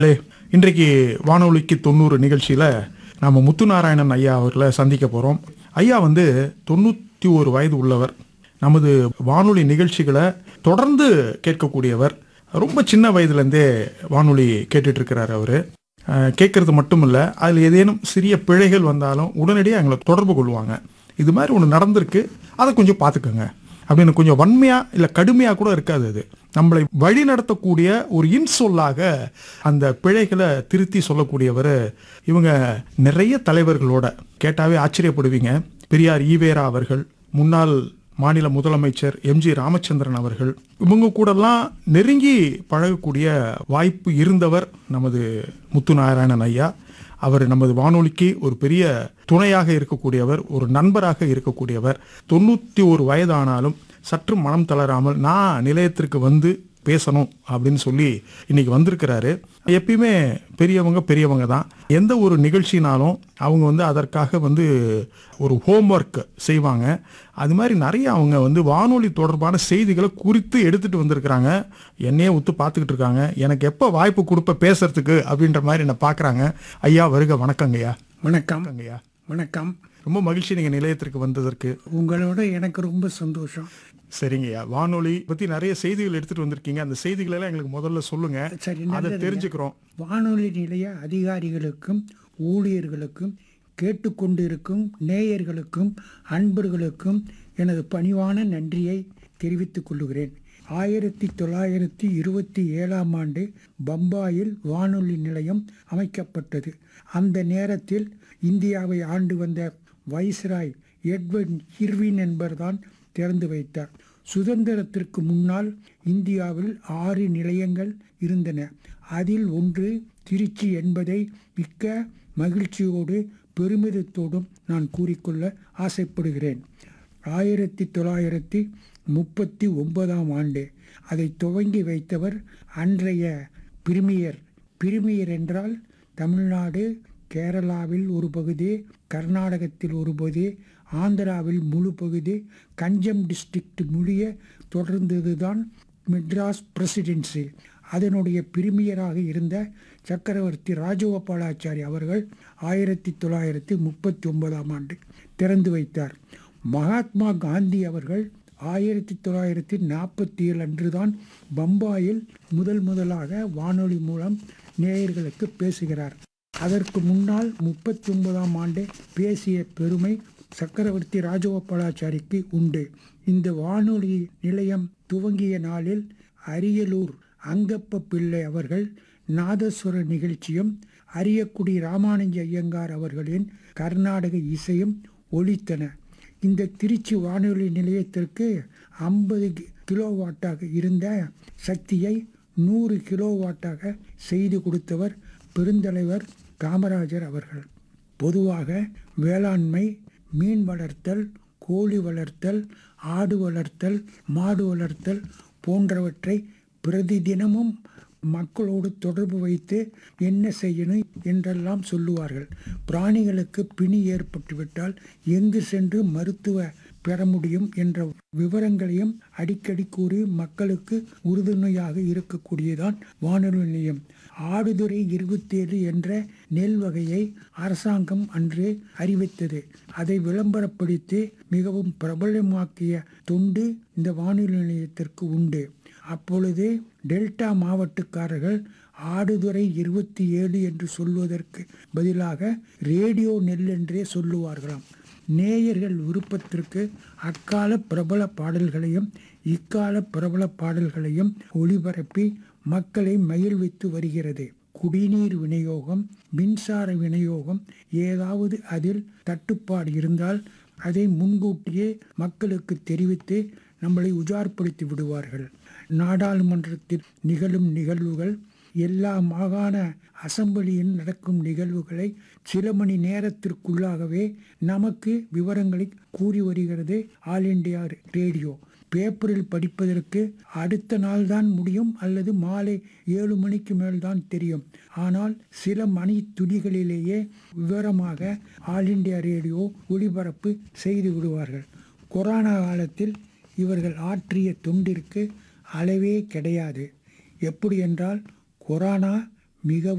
லே, இன்றைக்கு வானொலிக்கு தொண்ணூறு நிகழ்ச்சியில் நம்ம முத்துநாராயணன் ஐயா அவர்களை சந்திக்க போகிறோம் ஐயா வந்து தொண்ணூற்றி ஒரு வயது உள்ளவர் நமது வானொலி நிகழ்ச்சிகளை தொடர்ந்து கேட்கக்கூடியவர் ரொம்ப சின்ன வயதுலேருந்தே வானொலி கேட்டுட்டு இருக்கிறார் அவர் கேட்கறது மட்டும் இல்லை அதில் ஏதேனும் சிறிய பிழைகள் வந்தாலும் உடனடியாக எங்களை தொடர்பு கொள்வாங்க இது மாதிரி ஒன்று நடந்திருக்கு அதை கொஞ்சம் பார்த்துக்கோங்க அப்படின்னு கொஞ்சம் வன்மையாக இல்லை கடுமையாக கூட இருக்காது அது நம்மளை வழி நடத்தக்கூடிய ஒரு இன்சொல்லாக அந்த பிழைகளை திருத்தி சொல்லக்கூடியவர் இவங்க நிறைய தலைவர்களோட கேட்டாவே ஆச்சரியப்படுவீங்க பெரியார் ஈவேரா அவர்கள் முன்னாள் மாநில முதலமைச்சர் எம்ஜி ராமச்சந்திரன் அவர்கள் இவங்க கூடலாம் நெருங்கி பழகக்கூடிய வாய்ப்பு இருந்தவர் நமது முத்துநாராயணன் ஐயா அவர் நமது வானொலிக்கு ஒரு பெரிய துணையாக இருக்கக்கூடியவர் ஒரு நண்பராக இருக்கக்கூடியவர் தொண்ணூற்றி ஒரு வயதானாலும் சற்று மனம் தளராமல் நான் நிலையத்திற்கு வந்து பேசணும் அப்படின்னு சொல்லி இன்னைக்கு வந்திருக்கிறாரு எப்பயுமே பெரியவங்க பெரியவங்க தான் எந்த ஒரு நிகழ்ச்சினாலும் அவங்க வந்து அதற்காக வந்து ஒரு ஹோம்ஒர்க் செய்வாங்க அது மாதிரி நிறைய அவங்க வந்து வானொலி தொடர்பான செய்திகளை குறித்து எடுத்துட்டு வந்திருக்கிறாங்க என்னையே ஒத்து பார்த்துக்கிட்டு இருக்காங்க எனக்கு எப்போ வாய்ப்பு கொடுப்ப பேசுறதுக்கு அப்படின்ற மாதிரி என்ன பார்க்குறாங்க ஐயா வருக வணக்கங்கய்யா வணக்கம் வணக்கங்கய்யா வணக்கம் ரொம்ப மகிழ்ச்சி நீங்கள் நிலையத்திற்கு வந்ததற்கு உங்களோட எனக்கு ரொம்ப சந்தோஷம் சரிங்கய்யா வானொலி பற்றி நிறைய செய்திகள் எடுத்துட்டு வந்திருக்கீங்க அந்த செய்திகளை எல்லாம் எங்களுக்கு முதல்ல சொல்லுங்க சரி அதை நல்லது. தெரிஞ்சுக்கிறோம் வானொலி நிலைய அதிகாரிகளுக்கும் ஊழியர்களுக்கும் கேட்டுக்கொண்டிருக்கும் நேயர்களுக்கும் அன்பர்களுக்கும் எனது பணிவான நன்றியை தெரிவித்துக் கொள்கிறேன் ஆயிரத்தி தொள்ளாயிரத்தி இருபத்தி ஏழாம் ஆண்டு பம்பாயில் வானொலி நிலையம் அமைக்கப்பட்டது அந்த நேரத்தில் இந்தியாவை ஆண்டு வந்த வைஸ்ராய் எட்வர்ட் இர்வின் என்பர்தான் திறந்து வைத்தார் சுதந்திரத்திற்கு முன்னால் இந்தியாவில் ஆறு நிலையங்கள் இருந்தன அதில் ஒன்று திருச்சி என்பதை மிக்க மகிழ்ச்சியோடு பெருமிதத்தோடும் நான் கூறிக்கொள்ள ஆசைப்படுகிறேன் ஆயிரத்தி தொள்ளாயிரத்தி முப்பத்தி ஒன்பதாம் ஆண்டு அதை துவங்கி வைத்தவர் அன்றைய பிரிமியர் பிரிமியர் என்றால் தமிழ்நாடு கேரளாவில் ஒரு பகுதி கர்நாடகத்தில் ஒரு பகுதி ஆந்திராவில் முழு பகுதி கஞ்சம் டிஸ்ட்ரிக்ட் முடிய தொடர்ந்ததுதான் மெட்ராஸ் பிரசிடென்சி அதனுடைய பிரிமியராக இருந்த சக்கரவர்த்தி ராஜகோபாலாச்சாரி அவர்கள் ஆயிரத்தி தொள்ளாயிரத்தி முப்பத்தி ஒன்பதாம் ஆண்டு திறந்து வைத்தார் மகாத்மா காந்தி அவர்கள் ஆயிரத்தி தொள்ளாயிரத்தி நாற்பத்தி ஏழு அன்றுதான் பம்பாயில் முதல் முதலாக வானொலி மூலம் நேயர்களுக்கு பேசுகிறார் அதற்கு முன்னால் முப்பத்தி ஒன்பதாம் ஆண்டு பேசிய பெருமை சக்கரவர்த்தி ராஜகோபாலாச்சாரிக்கு உண்டு இந்த வானொலி நிலையம் துவங்கிய நாளில் அரியலூர் அங்கப்ப பிள்ளை அவர்கள் நாதஸ்வர நிகழ்ச்சியும் அரியக்குடி ராமானுஜ ஐயங்கார் அவர்களின் கர்நாடக இசையும் ஒலித்தன இந்த திருச்சி வானொலி நிலையத்திற்கு ஐம்பது கிலோவாட்டாக இருந்த சக்தியை நூறு கிலோவாட்டாக செய்து கொடுத்தவர் பெருந்தலைவர் காமராஜர் அவர்கள் பொதுவாக வேளாண்மை மீன் வளர்த்தல் கோழி வளர்த்தல் ஆடு வளர்த்தல் மாடு வளர்த்தல் போன்றவற்றை பிரதிதினமும் மக்களோடு தொடர்பு வைத்து என்ன செய்யணும் என்றெல்லாம் சொல்லுவார்கள் பிராணிகளுக்கு பிணி ஏற்பட்டுவிட்டால் எங்கு சென்று மருத்துவ பெற முடியும் என்ற விவரங்களையும் அடிக்கடி கூறி மக்களுக்கு உறுதுணையாக இருக்கக்கூடியதான் வானொலி நிலையம் ஆடுதுறை இருபத்தேழு என்ற நெல் வகையை அரசாங்கம் அன்று அறிவித்தது அதை விளம்பரப்படுத்தி மிகவும் பிரபலமாக்கிய தொண்டு இந்த வானொலி நிலையத்திற்கு உண்டு அப்பொழுது டெல்டா மாவட்டக்காரர்கள் ஆடுதுறை இருபத்தி ஏழு என்று சொல்வதற்கு பதிலாக ரேடியோ நெல் என்றே சொல்லுவார்களாம் நேயர்கள் விருப்பத்திற்கு அக்கால பிரபல பாடல்களையும் இக்கால பிரபல பாடல்களையும் ஒளிபரப்பி மக்களை மகிழ்வித்து வருகிறது குடிநீர் விநியோகம் மின்சார விநியோகம் ஏதாவது அதில் தட்டுப்பாடு இருந்தால் அதை முன்கூட்டியே மக்களுக்கு தெரிவித்து நம்மளை உஜார்படுத்தி விடுவார்கள் நாடாளுமன்றத்தில் நிகழும் நிகழ்வுகள் எல்லா மாகாண அசம்பிளியில் நடக்கும் நிகழ்வுகளை சில மணி நேரத்திற்குள்ளாகவே நமக்கு விவரங்களை கூறி வருகிறது ஆல் இண்டியா ரேடியோ பேப்பரில் படிப்பதற்கு அடுத்த நாள் தான் முடியும் அல்லது மாலை ஏழு மணிக்கு மேல் தான் தெரியும் ஆனால் சில மணி துளிகளிலேயே விவரமாக ஆல் இண்டியா ரேடியோ ஒளிபரப்பு செய்து விடுவார்கள் கொரோனா காலத்தில் இவர்கள் ஆற்றிய தொண்டிற்கு அளவே கிடையாது எப்படி என்றால் கொரோனா மிகவும்